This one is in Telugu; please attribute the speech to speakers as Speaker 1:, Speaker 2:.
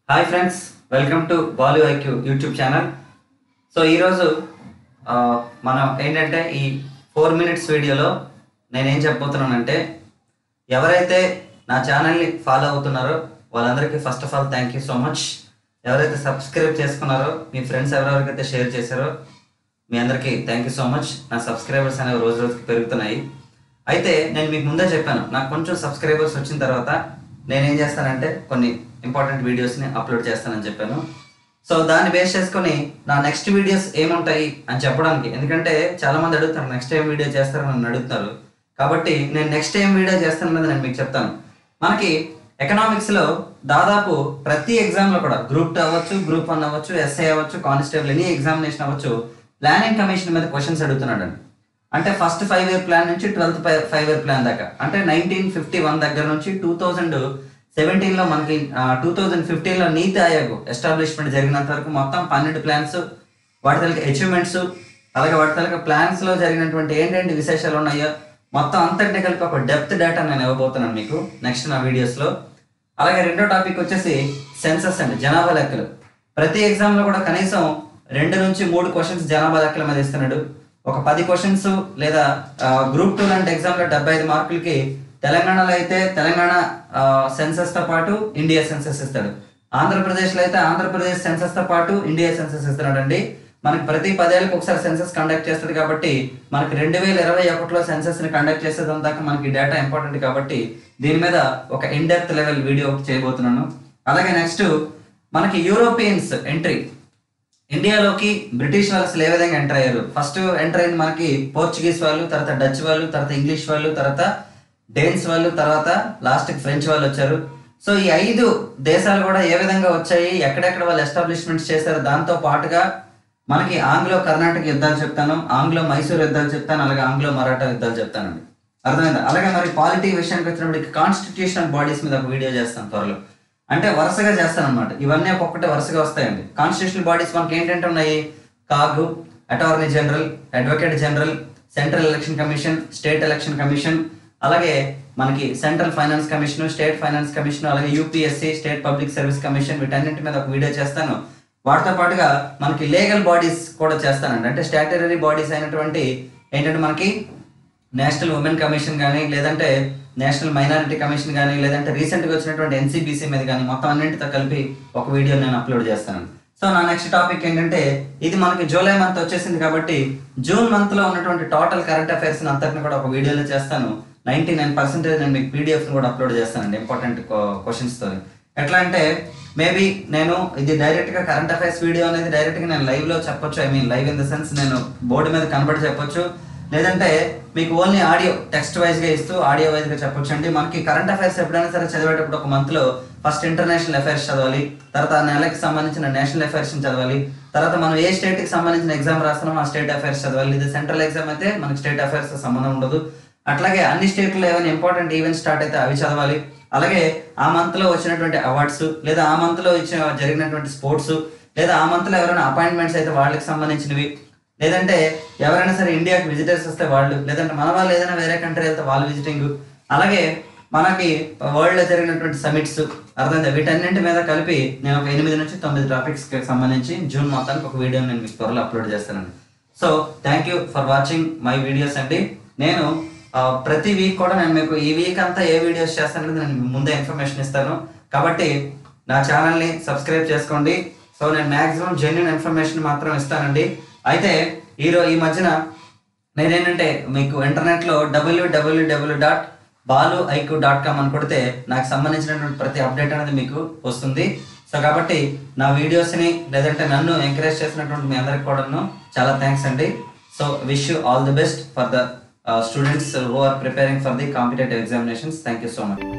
Speaker 1: hi friends welcome to Balu IQ YouTube channel so ఈరోజు ఆ, మనం ఏంటంటే ఈ ఫోర్ మినిట్స్ వీడియోలో నేనేం చెప్పబోతున్నానంటే ఎవరైతే నా ఛానల్ని ఫాలో అవుతున్నారో వాళ్ళందరికీ first of all thank you so much ఎవరైతే సబ్స్క్రైబ్ చేసుకున్నారో మీ ఫ్రెండ్స్ ఎవరెవరికైతే షేర్ చేశారో మీ అందరికీ థ్యాంక్ యూ సో మచ్ నా సబ్స్క్రైబర్స్ అనేవి రోజు రోజుకి పెరుగుతున్నాయి అయితే నేను మీకు ముందే చెప్పాను నాకు కొంచెం సబ్స్క్రైబర్స్ వచ్చిన తర్వాత నేను ఏం చేస్తానంటే కొన్ని ఇంపార్టెంట్ వీడియోస్ని అప్లోడ్ చేస్తానని చెప్పాను సో దాన్ని బేస్ చేసుకొని నా నెక్స్ట్ వీడియోస్ ఏముంటాయి అని చెప్పడానికి ఎందుకంటే చాలా మంది అడుగుతారు నెక్స్ట్ ఏం వీడియో చేస్తారని నన్ను అడుగుతారు కాబట్టి నేను నెక్స్ట్ ఏం వీడియో చేస్తానన్నది నేను మీకు చెప్తాను మనకి ఎకనామిక్స్ లో దాదాపు ప్రతి ఎగ్జామ్ లో కూడా గ్రూప్ టూ అవ్వచ్చు గ్రూప్ వన్ అవ్వచ్చు ఎస్ఐ అవ్వచ్చు కానిస్టేబుల్ ఎనీ ఎగ్జామినేషన్ అవ్వచ్చు ప్లానింగ్ కమిషన్ మీద క్వశ్చన్స్ అడుగుతున్నాడు అండి అంటే ఫస్ట్ ఫైవ్ ఇయర్ ప్లాన్ నుంచి ట్వెల్త్ ఫైవ్ ఇయర్ ప్లాన్ దాకా అంటే నైన్టీన్ ఫిఫ్టీ వన్ దగ్గర నుంచి టూ థౌజండ్ సెవెంటీన్ లో మనకి టూ థౌజండ్ ఫిఫ్టీన్ లో నీతి ఆయోగ్ ఎస్టాబ్లిష్మెంట్ జరిగినంత వరకు మొత్తం పన్నెండు ప్లాన్స్ వాటి తలక అచీవ్మెంట్స్ అలాగే వాటి తలక ప్లాన్స్ లో జరిగినటువంటి ఏంటంటే విశేషాలు ఉన్నాయో మొత్తం అంతటిని కలిపి ఒక డెప్త్ డేటా నేను ఇవ్వబోతున్నాను మీకు నెక్స్ట్ నా వీడియోస్ లో అలాగే రెండో టాపిక్ వచ్చేసి సెన్సస్ అండి జనాభా లెక్కలు ప్రతి ఎగ్జామ్ లో కూడా కనీసం రెండు నుంచి మూడు క్వశ్చన్స్ జనాభా లెక్కల మీద ఇస్తున్నాడు ఒక పది క్వశ్చన్స్ లేదా గ్రూప్ టూ లాంటి ఎగ్జామ్ లో డెబ్బై ఐదు మార్కులకి తెలంగాణలో అయితే తెలంగాణ సెన్సస్ తో పాటు ఇండియా సెన్సస్ ఇస్తాడు ఆంధ్రప్రదేశ్ లో అయితే ఆంధ్రప్రదేశ్ సెన్సస్ తో పాటు ఇండియా సెన్సస్ ఇస్తున్నాడు అండి మనకి ప్రతి పదేళ్ళకి ఒకసారి సెన్సస్ కండక్ట్ చేస్తుంది కాబట్టి మనకి రెండు వేల ఇరవై ఒకటిలో సెన్సస్ ని కండక్ట్ చేసేది దాకా మనకి డేటా ఇంపార్టెంట్ కాబట్టి దీని మీద ఒక ఇన్ డెప్త్ లెవెల్ వీడియో ఒకటి చేయబోతున్నాను అలాగే నెక్స్ట్ మనకి యూరోపియన్స్ ఎంట్రీ ఇండియాలోకి బ్రిటిష్ వాళ్ళు అసలు ఏ విధంగా ఎంటర్ అయ్యారు ఫస్ట్ ఎంటర్ అయింది మనకి పోర్చుగీస్ వాళ్ళు తర్వాత డచ్ వాళ్ళు తర్వాత ఇంగ్లీష్ వాళ్ళు తర్వాత డేన్స్ వాళ్ళు తర్వాత లాస్ట్ ఫ్రెంచ్ వాళ్ళు వచ్చారు సో ఈ ఐదు దేశాలు కూడా ఏ విధంగా వచ్చాయి ఎక్కడెక్కడ వాళ్ళు ఎస్టాబ్లిష్మెంట్స్ చేశారు దాంతో పాటుగా మనకి ఆంగ్లో కర్ణాటక యుద్ధాలు చెప్తాను ఆంగ్లో మైసూర్ యుద్ధాలు చెప్తాను అలాగే ఆంగ్లో మరాఠా యుద్ధాలు చెప్తానండి అర్థమైందా అలాగే మరి పాలిటీ విషయానికి వచ్చినప్పటికి కాన్స్టిట్యూషనల్ బాడీస్ మీద ఒక వీడియో చేస్తాను త్వరలో అంటే వరుసగా చేస్తాను అనమాట ఇవన్నీ ఒక్కొక్కటి వరుసగా వస్తాయండి కాన్స్టిట్యూషనల్ బాడీస్ మనకి ఏంటంటే ఉన్నాయి CAG attorney general advocate general central election commission state election commission అలాగే మనకి central finance commission state finance commission అలాగే UPSC state public service commission వీటన్నింటి మీద ఒక వీడియో చేస్తాను వాటితో పాటుగా మనకి లీగల్ బాడీస్ కూడా చేస్తానండి అంటే స్టాటరీ బాడీస్ అయినటువంటి ఏంటంటే మనకి నేషనల్ ఉమెన్ కమిషన్ కానీ లేదంటే నేషనల్ మైనారిటీ కమిషన్ కానీ లేదంటే రీసెంట్గా వచ్చినటువంటి ఎన్సీబీసీ మీద కానీ మొత్తం అన్నింటితో కలిపి ఒక వీడియో నేను అప్లోడ్ చేస్తాను సో నా నెక్స్ట్ టాపిక్ ఏంటంటే ఇది మనకి జూలై మంత్ వచ్చేసింది కాబట్టి జూన్ మంత్ లో ఉన్నటువంటి టోటల్ కరెంట్ అఫైర్స్ అంతటిని కూడా ఒక వీడియోలో చేస్తాను నైన్టీ నైన్ పర్సెంటేజ్ నేను మీకు పీడిఎఫ్ కూడా అప్లోడ్ చేస్తానండి ఇంపార్టెంట్ క్వశ్చన్స్ తో ఎట్లా అంటే మేబీ నేను ఇది డైరెక్ట్ గా కరెంట్ అఫైర్స్ వీడియో అనేది డైరెక్ట్ గా నేను లైవ్ లో చెప్పొచ్చు I mean live in the sense నేను బోర్డు మీద కనబడి చెప్పొచ్చు లేదంటే మీకు ఓన్లీ ఆడియో టెక్స్ట్ వైజ్ గా ఇస్తూ ఆడియో వైజ్ గా చెప్పొచ్చు అండి మనకి కరెంట్ అఫైర్స్ ఎప్పుడైనా సరే చదివేటప్పుడు ఒక మంత్ లో ఫస్ట్ ఇంటర్నేషనల్ అఫైర్స్ చదవాలి తర్వాత ఆ నెలకి సంబంధించిన నేషనల్ అఫైర్స్ చదవాలి తర్వాత మనం ఏ స్టేట్ కి సంబంధించిన ఎగ్జామ్ రాస్తున్నామో ఆ స్టేట్ అఫైర్స్ చదవాలి ఇది సెంట్రల్ ఎగ్జామ్ అయితే మనకి స్టేట్ అఫైర్స్ తో సంబంధం ఉండదు అట్లాగే అన్ని స్టేట్లో ఏమైనా ఇంపార్టెంట్ ఈవెంట్స్ స్టార్ట్ అయితే అవి చదవాలి అలాగే ఆ మంత్ లో వచ్చినటువంటి అవార్డ్స్ లేదా ఆ మంత్ లో ఇచ్చిన జరిగినటువంటి స్పోర్ట్స్ లేదా ఆ మంత్ లో ఎవరైనా అపాయింట్మెంట్స్ అయితే వాళ్ళకి సంబంధించినవి లేదంటే ఎవరైనా సరే ఇండియాకి విజిటర్స్ వస్తే వాళ్ళు లేదంటే మన వాళ్ళు ఏదైనా వేరే కంట్రీ వెళ్తే వాళ్ళు విజిటింగ్ అలాగే మనకి వరల్డ్ లో జరిగినటువంటి సమిట్స్ అర్థమైందా వీటన్నింటి మీద కలిపి నేను ఒక ఎనిమిది నుంచి తొమ్మిది టాపిక్స్ కి సంబంధించి జూన్ మొత్తానికి ఒక వీడియో నేను మీకు త్వరలో అప్లోడ్ చేస్తానండి so thank you for watching my videos అండి నేను ఆ, ప్రతి వీక్ కూడా నేను మీకు ఈ వీక్ అంతా ఏ వీడియోస్ చేస్తాననేది నేను మీకు ముందే ఇన్ఫర్మేషన్ ఇస్తాను కాబట్టి నా ఛానల్ని సబ్స్క్రైబ్ చేసుకోండి సో నేను మాక్సిమం జెన్యున్ ఇన్ఫర్మేషన్ మాత్రం ఇస్తానండి అయితే ఈరో ఈ మధ్యన నేనేంటంటే మీకు ఇంటర్నెట్లో డబ్ల్యూడబ్ల్యూడబ్ల్యూ dot Balu IQ dot com అని కొడితే నాకు సంబంధించినటువంటి ప్రతి అప్డేట్ అనేది మీకు వస్తుంది సో కాబట్టి నా వీడియోస్ని లేదంటే నన్ను ఎంకరేజ్ చేసినటువంటి మీ అందరికి కూడాను చాలా థ్యాంక్స్ అండి so wish you all the best for the students who are preparing for the competitive examinations thank you so much